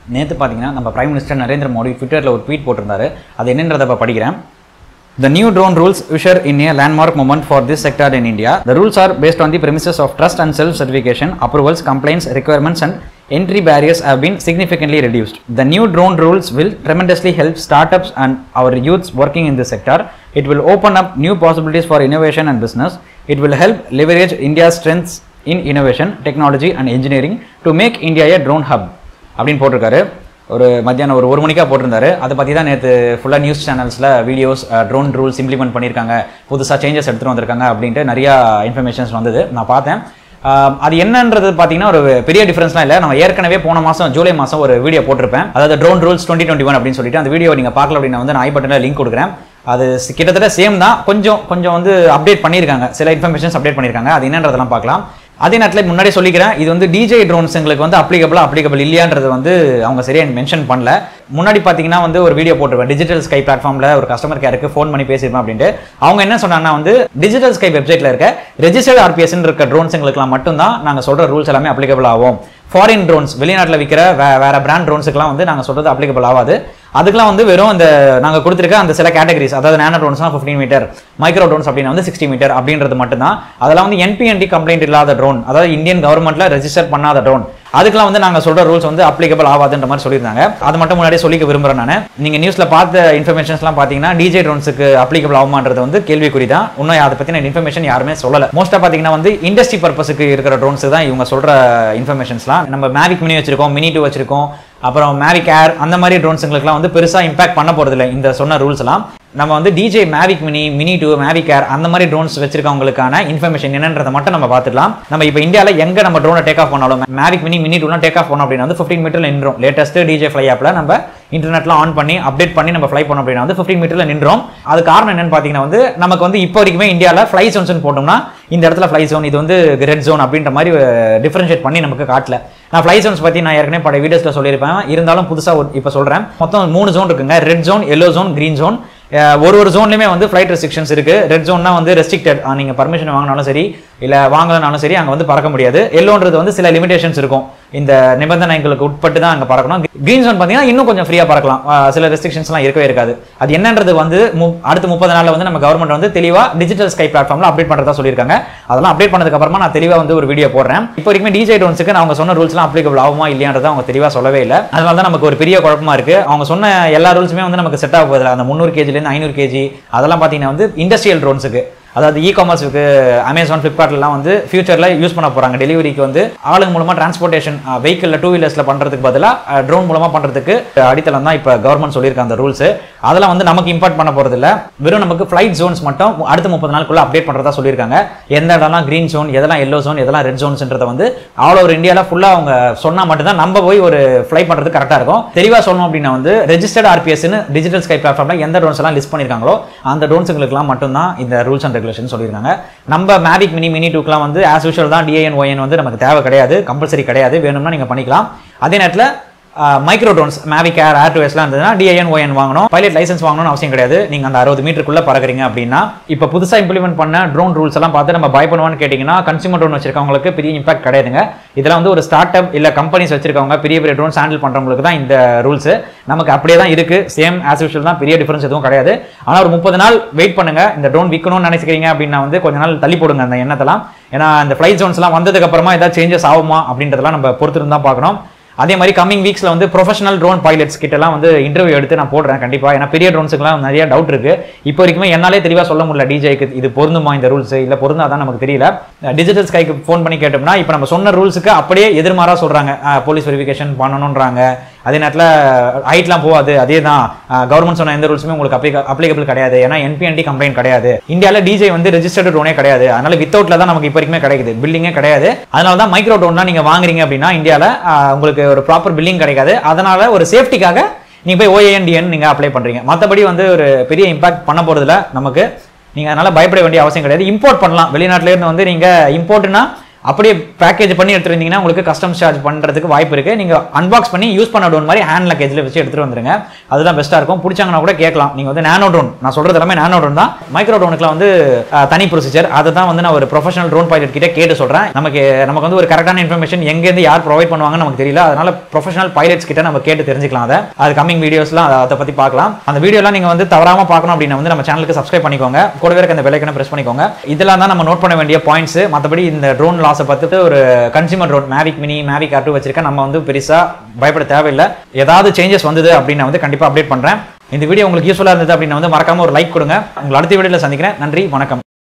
நேற்று பார்த்தீங்கன்னா நம்ம பிரைம் மினிஸ்டர் நரேந்திர மோடி ட்விட்டரில் ஒரு ட்வீட் போட்டிருந்தாரு அது என்னன்றதை இப்போ படிக்கிறேன் The new drone rules usher in a landmark moment for this sector in India. The rules are based on the premises of trust and self-certification, approvals, complaints, requirements, and entry barriers have been significantly reduced. The new drone rules will tremendously help startups and our youths working in this sector. It will open up new possibilities for innovation and business. It will help leverage India's strengths in innovation, technology, and engineering to make India a drone hub. அப்படின்னு போட்டிருக்காரு ஒரு மத்தியானம் ஒரு ஒரு மணிக்காக போட்டிருந்தாரு அதை பற்றி தான் நேற்று ஃபுல்லாக நியூஸ் சேனல்ஸில் வீடியோஸ் ட்ரோன் ரூல்ஸ் இம்ப்ளிமெண்ட் பண்ணியிருக்காங்க புதுசாக சேஞ்சஸ் எடுத்துகிட்டு வந்திருக்காங்க அப்படின்ட்டு நிறையா இன்ஃபர்மேஷன்ஸ் வந்தது நான் பார்த்தேன் ஆஹ் அது என்னன்றது பார்த்தீங்கன்னா ஒரு பெரிய டிஃபரன்ஸ்லாம் இல்லை நம்ம ஏற்கனவே போன மாதம் ஜூலை மாதம் ஒரு வீடியோ போட்டிருப்பேன் அதாவது drone rules twenty twenty one அப்படின்னு சொல்லிட்டு அந்த வீடியோ நீங்கள் பார்க்கல அப்படின்னா வந்து நான் ஐ பட்டனில் லிங்க் கொடுக்குறேன் அது சி- கிட்டத்தட்ட சேம் தான் கொஞ்சம் கொஞ்சம் வந்து அப்டேட் பண்ணியிருக்காங்க சில இன்ஃபர்மேஷன்ஸ் அப்டேட் பண்ணியிருக்காங்க அது என்னன்றதெல்லாம் பார்க்கலாம் அதே நேரத்தில் முன்னாடியே சொல்லிக்கிறேன் இது வந்து டிஜே ட்ரோன்ஸுங்களுக்கு வந்து அப்ளிகபிளா அப்ளிகபிள் இல்லையான்றது வந்து அவங்க சரியா மென்ஷன் பண்ணல முன்னாடி பார்த்தீங்கன்னா வந்து ஒரு வீடியோ போட்டிருப்பேன் டிஜிட்டல் ஸ்கை பிளாட்ஃபார்மில் ஒரு கஸ்டமர் கேருக்கு ஃபோன் பண்ணி பேசியிருப்பேன் அப்படின்ட்டு அவங்க என்ன சொன்னாங்கன்னா வந்து டிஜிட்டல் ஸ்கை வெப்சைட்டில் இருக்க ரெஜிஸ்டர்ட் ஆர்பிஎஸ் இருக்க ட்ரோன்ஸுங்களுக்குலாம் மட்டும்தான் நாங்கள் சொல்கிற ரூல்ஸ் எல்லாமே அப்ளிகபிள் ஆகும் ஃபாரின் ட்ரோன்ஸ் வெளிநாட்டில் விற்கிற வே வேற பிராண்ட் ட்ரோன்ஸுக்குலாம் வந்து நாங்கள் சொல்கிறது அப்ளிகபிள் ஆகாது அதுக்கெல்லாம் வந்து வெறும் இந்த நாங்கள் கொடுத்துருக்க அந்த சில கேட்டகரிஸ் அதாவது நேனோ ட்ரோன்ஸ்னா ஃபிஃப்டீன் மீட்டர் மைக்ரோ ட்ரோன்ஸ் அப்படின்னா வந்து சிக்ஸ்டி மீட்டர் அப்படின்றது மட்டும்தான் அதெல்லாம் வந்து என்பிஎன்டி கம்ப்ளைண்ட் இல்லாத ட்ரோன் அதாவது இந்தியன் கவர்மெண்ட்ல ரெஜிஸ்டர் பண்ணாத ட்ரோன் அதுக்கெல்லாம் வந்து நாங்கள் சொல்ற ரூல்ஸ் வந்து அப்ளிகபிள் ஆகாதுன்ற மாதிரி சொல்லியிருந்தாங்க அது மட்டும் முன்னாடியே சொல்லிக்க விரும்புறேன் நான் நீங்க நியூஸ்ல பார்த்த இன்ஃபர்மேஷன்ஸ்லாம் பார்த்தீங்கன்னா டிஜே ட்ரோன்ஸுக்கு அப்ளிகபிள் ஆகுமான்றது வந்து கேள்விக்குறி தான் இன்னும் அதை பத்தின இன்ஃபர்மேஷன் யாருமே சொல்லல மோஸ்ட்டாக பார்த்தீங்கன்னா வந்து இண்டஸ்ட்ரி பர்பஸுக்கு இருக்கிற ட்ரோன்ஸ் தான் இவங்க சொல்ற இன்ஃபர்மேஷன்ஸ்லாம் நம்ம மேவிக் மினி வச்சிருக்கோம் மினி டூ வச்சிருக்கோம் அப்புறம் மேவிக் ஏர் அந்த மாதிரி ட்ரோன்ஸுங்களுக்குலாம் வந்து பெருசாக இம்பாக்ட் பண்ண போறதில்ல இந்த சொன்ன ரூல்ஸ் எல்லாம் நம்ம வந்து DJ Mavic mini mini two Mavic air அந்த மாதிரி ட்ரோன்ஸ் வச்சிருக்கவங்களுக்கான இன்ஃபர்மேஷன் என்னன்றதை மட்டும் நம்ம பார்த்துக்கலாம் நம்ம இப்போ இந்தியாவில் எங்க நம்ம ட்ரோனை டேக் ஆஃப் பண்ணாலும் மேவிக் மினி மினி டூலாம் டேக் ஆஃப் பண்ணோம் அப்படின்னா வந்து ஃபிஃப்டீன் மீட்டர்ல நின்றோம் லேட்டஸ்ட் டிஜே ஃப்ளை ஆப்ல நம்ம இன்டர்நெட்ல ஆன் பண்ணி அப்டேட் பண்ணி நம்ம ஃப்ளை பண்ணோம் அப்படின்னா வந்து ஃபிஃப்டீன் மீட்டர்ல நின்றோம் அது காரணம் என்னன்னு பார்த்தீங்கன்னா வந்து நமக்கு வந்து இப்போ வரைக்குமே இந்தியாவில் ஃப்ளை ஜோன்ஸ் போட்டோம்னா இந்த இடத்துல ஃப்ளை ஜோன் இது வந்து ரெட் ஜோன் அப்படின்ற மாதிரி டிஃபரன்ஷியேட் பண்ணி நமக்கு காட்டல நான் ஃப்ளை ஜோன்ஸ் பற்றி நான் ஏற்கனவே பல வீடியோஸில் சொல்லியிருப்பேன் இருந்தாலும் புதுசாக இப்போ சொல்கிறேன் மொத்தம் மூணு ஜோன் இருக்குங்க red zone yellow zone green zone ஒரு ஒரு ஜோன்லையுமே வந்து ஃப்ளைட் ரெஸ்ட்ரிக்ஷன்ஸ் இருக்கு ரெட் ஜோன்னா வந்து ரெஸ்ட்ரிக்டட் நீங்கள் பர்மிஷன் வாங்கினாலும் சரி இல்லை வாங்கலனாலும் சரி அங்கே வந்து பறக்க முடியாது எல்லோன்றது வந்து சில லிமிடேஷன்ஸ் இருக்கும் இந்த நிபந்தனைகளுக்கு உட்பட்டு தான் அங்கே பறக்கணும் கிரீன் ஜோன் பார்த்தீங்கன்னா இன்னும் கொஞ்சம் ஃப்ரீயாக பறக்கலாம் அஹ் சில ரெஸ்ட்ரிக்ஷன்ஸ்லாம் இருக்கவே இருக்காது அது என்னன்றது வந்து மு- அடுத்த முப்பது நாளில் வந்து நம்ம கவர்மெண்ட் வந்து தெளிவாக டிஜிட்டல் ஸ்கை பிளாட்ஃபார்மில் அப்டேட் பண்ணுறதா சொல்லியிருக்காங்க அதெல்லாம் அப்டேட் பண்ணதுக்கு அப்புறமா நான் தெளிவாக வந்து ஒரு வீடியோ போடுறேன் இப்போ வரைக்கும் டிஜே டோன்ஸுக்கு நான் அவங்க சொன்ன ரூல்ஸ்லாம் அப்ளிகபிள் ஆகுமா இல்லையான்றதை அவங்க தெளிவாக சொல்லவே இல்லை அதனால தான் நமக்கு ஒரு பெரிய குழப்பமா இருக்கு அவங்க சொன்ன எல்லா ரூல்ஸுமே வந்து நமக்கு செட் ஆக போகுது அந்த முந்நூறு கேஜிலேருந்து ஐநூறு கேஜி அதெல்லாம் பார்த்தீங்கன்னா வந்து இண்டஸ்ட்ரியல் ட்ரோன்ஸுக்கு அதாவது இ காமர்ஸுக்கு அமேசான் ஃப்ளிப்கார்ட்லாம் வந்து ஃபியூச்சரில் யூஸ் பண்ண போகிறாங்க டெலிவரிக்கு வந்து ஆளுங்க மூலமாக டிரான்ஸ்போர்ட்டேஷன் வெஹிக்கிளில் டூ வீலர்ஸில் பண்ணுறதுக்கு பதிலாக ட்ரோன் மூலமாக பண்ணுறதுக்கு அடித்தளம் தான் இப்போ கவர்மெண்ட் சொல்லியிருக்க அந்த ரூல்ஸ் அதெல்லாம் வந்து நமக்கு இம்பார்ட் பண்ண போகிறது இல்ல வெறும் நமக்கு ஃப்ளைட் ஜோன்ஸ் மட்டும் அடுத்த முப்பது நாளுக்குள்ள அப்டேட் பண்ணுறதா சொல்லியிருக்காங்க எந்த இடம்லாம் க்ரீன் ஜோன் எதெல்லாம் எல்லோ ஜோன் எதெல்லாம் ரெட் ஜோன்ஸ்ன்றதை வந்து ஆல் ஓவர் இந்தியாவில் ஃபுல்லாக அவங்க சொன்னால் மட்டும்தான் நம்ம போய் ஒரு ஃப்ளை பண்ணுறது கரெக்டாக இருக்கும் தெளிவாக சொல்லணும் அப்படின்னா வந்து ரெஜிஸ்டர்ட் ஆர்பிஎஸ்னு டிஜிட்டல் ஸ்கை பிளாட்ஃபார்மில் எந்த ட்ரோன்ஸ் எல்லாம் லிஸ்ட் பண்ணியிருக்காங்களோ அந்த ட்ரோன்ஸுங்களுக்குலாம் மட்டும்தான் இந்த ரூல்ஸ் அண்ட் ரெகுலேஷன் சொல்லியிருக்காங்க நம்ம மேவிக் மினி மினி டூக்கெலாம் வந்து ஆஸ் யூஷுவல் தான் டிஏஎன் ஒஎன் வந்து நமக்கு தேவை கிடையாது கம்பல்சரி கிடையாது வேணும்னா நீங்கள் பண்ணிக்கலாம் அதே நேரத்தில் micro drones Mavic air air டூஎஸ்லாம் இருந்ததுன்னா டிஐஎன் ஒஎன் வாங்கணும் பைலட் லைசன்ஸ் வாங்கணும்னு அவசியம் கிடையாது நீங்கள் அந்த அறுபது மீட்டருக்குள்ள பறக்குறீங்க அப்படின்னா இப்போ புதுசாக இம்ப்ளிமெண்ட் பண்ண ட்ரோன் ரூல்ஸ் எல்லாம் பார்த்து நம்ம பை பண்ணுவான்னு கேட்டிங்கன்னா கன்சியூமர் ட்ரோன் வச்சிருக்கவங்களுக்கு பெரிய இம்பாக்ட் கிடையாதுங்க இதெல்லாம் வந்து ஒரு ஸ்டார்ட் அப் இல்லை கம்பெனிஸ் வச்சிருக்கவங்க பெரிய பெரிய ட்ரோன்ஸ் ஹேண்டில் பண்ணுறவங்களுக்கு தான் இந்த ரூல்ஸ் நமக்கு அப்படியே தான் இருக்கு சேம் ஆஸ் யூஷுவல் தான் பெரிய டிஃபரன்ஸ் எதுவும் கிடையாது ஆனால் ஒரு முப்பது நாள் வெயிட் பண்ணுங்க இந்த ட்ரோன் விற்கணும்னு நினைக்கிறீங்க அப்படின்னா வந்து கொஞ்ச நாள் தள்ளி போடுங்க அந்த எண்ணத்தெல்லாம் ஏன்னா இந்த ஃப்ளைட் ஜோன்ஸ்லாம் வந்ததுக்கு அப்புறமா ஏதாவது சேஞ்சஸ் ஆகுமா அப்படின்றதெல்லாம் நம்ம பொறுத்திருந்து தான் பார்க்கணும் அதே மாதிரி கம்மிங் வீக்ஸ்ல வந்து ப்ரொஃபஷனல் ட்ரோன் பைலட்ஸ் கிட்டலாம் வந்து இன்டர்வியூ எடுத்து நான் போடுறேன் கண்டிப்பா ஏன்னா பெரிய ட்ரோன்ஸுக்குலாம் நிறைய டவுட் இருக்கு இப்போ வரைக்குமே என்னாலே தெளிவா சொல்ல முடியல டிஜேக்கு இது பொருந்துமா இந்த ரூல்ஸ் இல்ல பொருந்தாதான் நமக்கு தெரியல டிஜிட்டல் ஸ்கைக்கு ஃபோன் பண்ணி கேட்டோம்னா இப்போ நம்ம சொன்ன ரூல்ஸுக்கு அப்படியே எதிர்மாறா சொல்றாங்க போலீஸ் வெரிஃபிகேஷன் பண்ணணுன்றாங்க அதே நேரத்தில் ஹைட்லாம் போகாது அதே தான் கவர்மெண்ட் சொன்ன எந்த ரூல்ஸுமே உங்களுக்கு அப்ளிக அப்ளிகபிள் கிடையாது ஏன்னா என்பிஎன்டி கம்ப்ளைண்ட் கிடையாது இந்தியாவில் டிஜே வந்து ரெஜிஸ்டர்டு ட்ரோனே கிடையாது அதனால வித்தவுட்ல தான் நமக்கு இப்போ வரைக்குமே கிடைக்குது பில்லிங்கே கிடையாது அதனால தான் மைக்ரோ ட்ரோன்லாம் நீங்கள் வாங்குறீங்க அப்படின்னா இந்தியாவில் உங்களுக்கு ஒரு ப்ராப்பர் பில்லிங் கிடைக்காது அதனால ஒரு சேஃப்டிக்காக நீங்கள் போய் ஓஏஎன்டிஎன் நீங்கள் அப்ளை பண்ணுறீங்க மற்றபடி வந்து ஒரு பெரிய இம்பாக்ட் பண்ண போகிறதுல நமக்கு நீங்கள் அதனால பயப்பட வேண்டிய அவசியம் கிடையாது இம்போர்ட் பண்ணலாம் வெளிநாட்டுல இருந்து வந்து நீங்கள் இம்போர்ட்னா அப்படியே பேக்கேஜ் பண்ணி எடுத்துருந்தீங்கன்னா உங்களுக்கு கஸ்டம்ஸ் சார்ஜ் பண்ணுறதுக்கு வாய்ப்பு இருக்குது நீங்கள் அன்பாக்ஸ் பண்ணி யூஸ் பண்ண ட்ரோன் மாதிரி ஹேண்ட் லக்கேஜில் வச்சு எடுத்துகிட்டு வந்துருங்க அதுதான் பெஸ்ட்டாக இருக்கும் பிடிச்சாங்கன்னா கூட கேட்கலாம் நீங்கள் வந்து நானோ ட்ரோன் நான் சொல்கிறது எல்லாமே நானோ ட்ரோன் தான் மைக்ரோ ட்ரோனுக்குலாம் வந்து அஹ், தனி ப்ரொசீஜர் அதை தான் வந்து நான் ஒரு ப்ரொஃபஷனல் ட்ரோன் பைலட் கிட்ட கேட்டு சொல்கிறேன் நமக்கு நமக்கு வந்து ஒரு கரெக்டான இன்ஃபர்மேஷன் எங்கேருந்து யார் ப்ரொவைட் பண்ணுவாங்கன்னு நமக்கு தெரியல அதனால ப்ரொஃபஷனல் பைலட்ஸ் கிட்ட நம்ம கேட்டு தெரிஞ்சுக்கலாம் அதை அது கமிங் வீடியோஸ்லாம் அதை அதை பற்றி பார்க்கலாம் அந்த வீடியோலாம் நீங்கள் வந்து தவறாமல் பார்க்கணும் அப்படின்னா வந்து நம்ம சேனலுக்கு சப்ஸ்கிரைப் பண்ணிக்கோங்க கூடவே இருக்க அந்த பெல்லைக்கனை ப்ரெஸ் பண்ணிக்கோங்க இதெல்லாம் தான் நம்ம நோட் பண்ண வேண்டிய பாயிண்ட்ஸ் மற்றபடி இந்த ட்ரோன் லாஸை பார்த்துட்டு ஒரு consumer drone Mavic mini Mavic air two வச்சிருக்கேன் நம்ம வந்து பெருசாக பயப்பட தேவையில்லை ஏதாவது சேஞ்சஸ் வந்தது அப்படின்னு வந்து கண்டிப்பாக அப்டேட் பண்ணுறேன் இந்த வீடியோ உங்களுக்கு யூஸ்ஃபுல்லாக இருந்தது அப்படின்னா வந்து மறக்காம ஒரு லைக் கொடுங்க உங்களை அடுத்த வீடியோவில் சந்திக்கிறேன் நன்றி வணக்கம்